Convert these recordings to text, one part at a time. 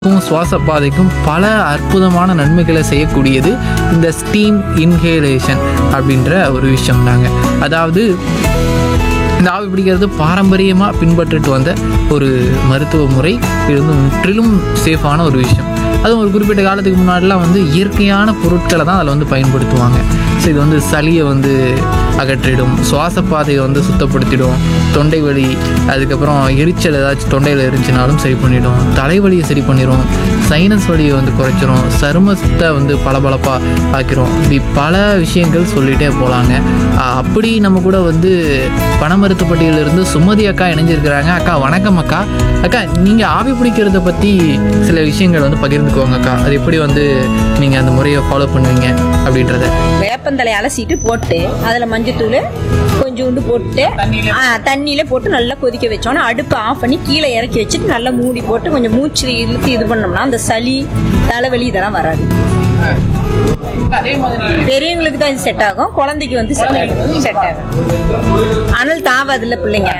க்கும் சுவாச பாதைக்கும் பல அற்புதமான நன்மைகளை செய்யக்கூடியது இந்த ஸ்டீம் இன்ஹேலேஷன் அப்படின்ற ஒரு விஷயம் தாங்க அதாவது இந்த ஆவி பிடிக்கிறது பாரம்பரியமாக பின்பற்றிட்டு வந்த ஒரு மருத்துவ முறை இது வந்து முற்றிலும் சேஃபான ஒரு விஷயம் அதுவும் ஒரு குறிப்பிட்ட காலத்துக்கு முன்னாடிலாம் வந்து இயற்கையான பொருட்களை தான் அதில் வந்து பயன்படுத்துவாங்க ஸோ இது வந்து சளியை வந்து அகற்றிடும் சுவாச பாதையை வந்து சுத்தப்படுத்திடும் தொண்டை வலி அதுக்கப்புறம் எரிச்சல் ஏதாச்சும் தொண்டையில் இருந்துச்சுனாலும் சரி பண்ணிடும் தலைவலியை சரி பண்ணிடும் சைனஸ் வலியை வந்து குறைச்சிரும் சருமத்தை வந்து பளபளப்பாக ஆக்கிரும் இப்படி பல விஷயங்கள் சொல்லிகிட்டே போகலாங்க அப்படி நம்ம கூட வந்து பணமருத்துப்பட்டியிலிருந்து சுமதி அக்கா இணைஞ்சிருக்கிறாங்க அக்கா வணக்கம் அக்கா அக்கா நீங்கள் ஆவி பிடிக்கிறத பற்றி சில விஷயங்கள் வந்து பகிர்ந்துக்கோங்க அக்கா அது எப்படி வந்து நீங்கள் அந்த முறையை ஃபாலோ பண்ணுவீங்க அப்படின்றத வேப்பந்தலை அலசிட்டு போட்டு அதுல மஞ்சத்தூள் கொஞ்சோண்டு போட்டு ஆ, தண்ணியில போட்டு நல்லா கொதிக்க வச்சோன்னா அடுப்பு ஆஃப் பண்ணி கீழே இறக்கி வச்சுட்டு நல்லா மூடி போட்டு கொஞ்சம் மூச்சு இழுத்து இது பண்ணோம்னா அந்த சளி தலைவலி இதெல்லாம் வராது பெரியவங்களுக்கு தான் இது செட் ஆகும் குழந்தைக்கு வந்து செட் ஆகும் செட் ஆகும் அனல் தாவாதுல்ல பிள்ளைங்க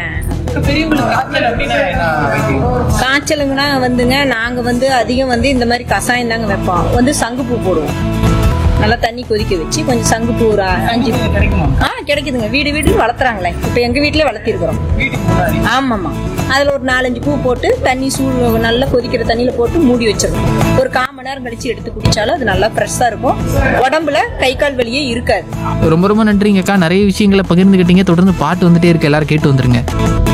காய்ச்சலுங்கன்னா வந்துங்க நாங்க வந்து அதிகம் வந்து இந்த மாதிரி கஷாயம் தாங்க வைப்போம் வந்து சங்குப்பூ போடுவோம் நல்லா தண்ணி கொதிக்க வச்சு கொஞ்சம் சங்குப்பூ ஒரு அஞ்சு ஆ கிடைக்குதுங்க வீடு வீடு வளர்த்துறாங்களே இப்போ எங்க வீட்டிலே வளர்த்திருக்கிறோம் ஆமாம்மா அதில் ஒரு நாலஞ்சு பூ போட்டு தண்ணி சூடு நல்லா கொதிக்கிற தண்ணியில் போட்டு மூடி வச்சிடணும் ஒரு கால் மணி நேரம் கழிச்சு எடுத்து குடிச்சாலும் அது நல்லா ஃப்ரெஷ்ஷாக இருக்கும் உடம்புல கை கால் வலியே இருக்காது ரொம்ப ரொம்ப நன்றிங்க அக்கா நிறைய விஷயங்களை பகிர்ந்துக்கிட்டீங்க தொடர்ந்து பாட்டு வந்துட்டே இருக்கு எல்லாரும் கேட்டு வந்துருங்க